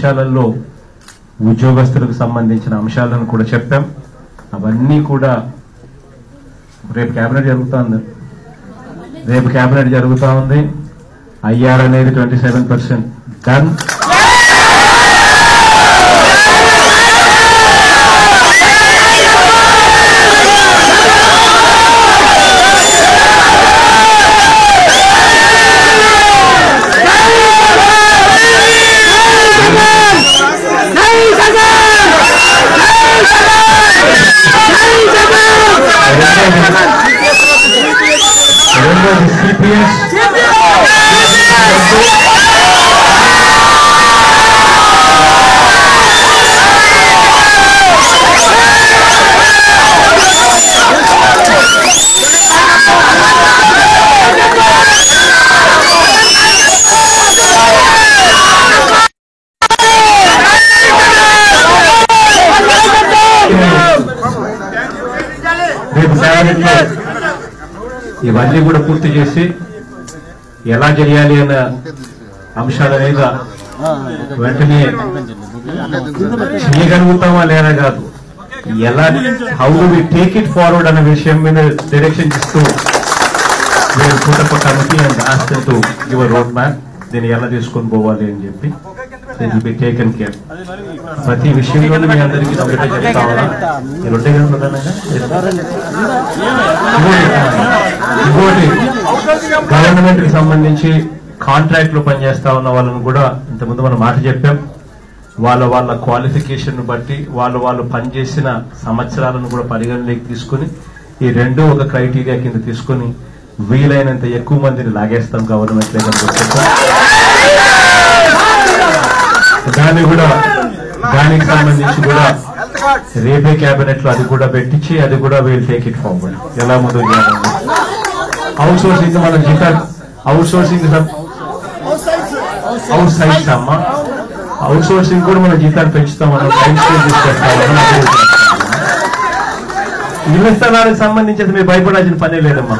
అంశాలలో ఉద్యోగస్తులకు సంబంధించిన అంశాలను కూడా చెప్పాం అవన్నీ కూడా రేపు కేబినెట్ జరుగుతా ఉంది రేపు కేబినెట్ జరుగుతా ఉంది ఐఆర్ అనేది ట్వంటీ సెవెన్ పర్సెంట్ డన్ రెండోది సిపిఎస్ రేపు క్యాబినెట్లో ఇవన్నీ కూడా పూర్తి చేసి ఎలా చేయాలి అన్న అంశాల మీద వెంటనే చేయగలుగుతామా లేదా కాదు ఎలా how we take it forward అనే విషయం మీద డైరెక్షన్ ఇస్తూ మీరు పుట్టప committee and ask to your road map దీన్ని ఎలా తీసుకొని పోవాలి అని చెప్పి బి టేకన్ కేర్ ప్రతి విషయంలోనూ మీ అందరికీ ఒకటే చెప్తా ఉన్నా మీరు ఉంటే కదా ప్రధానంగా ఇంకోటి గవర్నమెంట్ కి సంబంధించి కాంట్రాక్ట్ లో పనిచేస్తా ఉన్న వాళ్ళని కూడా ఇంతకుముందు మనం మాట చెప్పాం వాళ్ళ వాళ్ళ క్వాలిఫికేషన్ బట్టి వాళ్ళు వాళ్ళు పనిచేసిన సంవత్సరాలను కూడా పరిగణలోకి తీసుకుని ఈ రెండు ఒక క్రైటీరియా కింద తీసుకుని వీలైనంత ఎక్కువ మందిని లాగేస్తాం గవర్నమెంట్ దాన్ని కూడా దానికి సంబంధించి కూడా రేపే కేబినెట్ లో అది కూడా పెట్టించి అది కూడా వీల్ టేక్ ఇట్ ఫార్వర్డ్ ఎలా ముందుకు అవుట్ సోర్సింగ్ మనం జీతా అవుట్ సోర్సింగ్ అవుట్ సైడ్స్ అమ్మా అవుట్ సోర్సింగ్ కూడా మనం జీతాలు పెంచుతాం మనం టైం స్పేస్ తీసుకొస్తాం ఇళ్ల స్థలానికి సంబంధించి అసలు మీరు భయపడాల్సిన పనే లేదమ్మా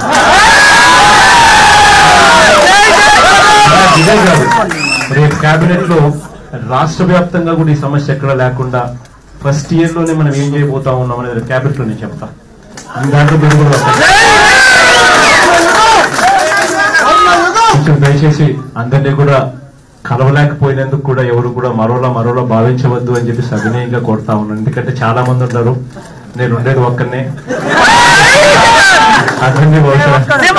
ఇదే కాదు రేపు కేబినెట్ లో రాష్ట్ర వ్యాప్తంగా కూడా ఈ సమస్య ఎక్కడ లేకుండా ఫస్ట్ ఇయర్ లోనే మనం ఏం చేయబోతా ఉన్నాం అనేది క్యాబినెట్ లో నేను చెప్తా దాంట్లో మీరు కూడా వస్తారు. కొంచెం దయచేసి అందరినీ కూడా కలవలేకపోయినందుకు కూడా ఎవరు కూడా మరోలా మరోలా భావించవద్దు అని చెప్పి సవినయంగా కొడతా ఉన్నాను ఎందుకంటే చాలా మంది ఉన్నారు నేను ఉండేది ఒక్కనే అందరినీ బహుశా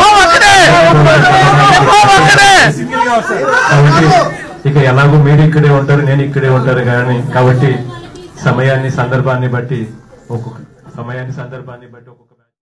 కాబట్టి ఇక ఎలాగో మీరు ఇక్కడే ఉంటారు నేను ఇక్కడే ఉంటారు కానీ కాబట్టి సమయాన్ని సందర్భాన్ని బట్టి ఒక్కొక్క సమయాన్ని సందర్భాన్ని బట్టి ఒక్కొక్క